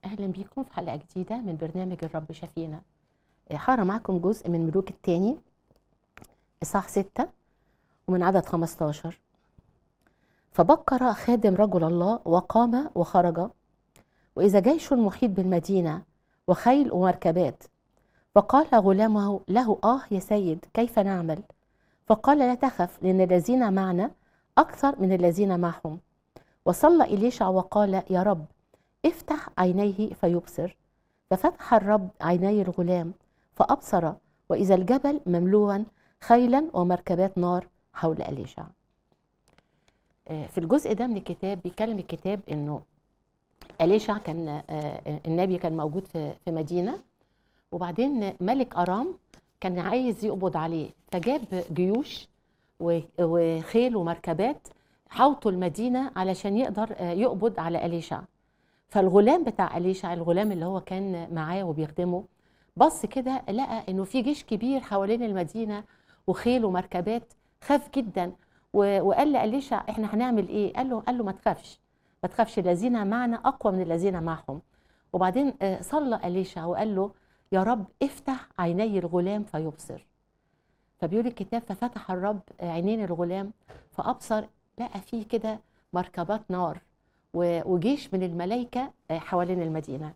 اهلا بيكم في حلقه جديده من برنامج الرب شفينا هقرا معاكم جزء من ملوك الثاني اصحاح 6 ومن عدد 15 فبكر خادم رجل الله وقام وخرج واذا جيش محيط بالمدينه وخيل ومركبات فقال غلامه له اه يا سيد كيف نعمل فقال لا تخف لان الذين معنا اكثر من الذين معهم وصلى إليشع وقال يا رب افتح عينيه فيبصر ففتح الرب عيني الغلام فأبصر وإذا الجبل مملوءا خيلا ومركبات نار حول إليشع آه، في الجزء ده من الكتاب بيتكلم الكتاب انه إليشع كان آه، النبي كان موجود في في مدينة وبعدين ملك أرام كان عايز يقبض عليه فجاب جيوش و- وخيل ومركبات حوطوا المدينة علشان يقدر آه، يقبض على أليشع فالغلام بتاع أليشع الغلام اللي هو كان معاه وبيخدمه بص كده لقى انه في جيش كبير حوالين المدينة وخيل ومركبات خاف جدا و- وقال لأليشع احنا هنعمل ايه قال له قال له ما تخافش ما تخافش الذين معنا اقوى من الذين معهم وبعدين آه، صلى أليشع وقال له يا رب افتح عيني الغلام فيبصر فبيقول الكتاب ففتح الرب عينين الغلام فأبصر لقى فيه كده مركبات نار و- وجيش من الملائكة آه، حوالين المدينة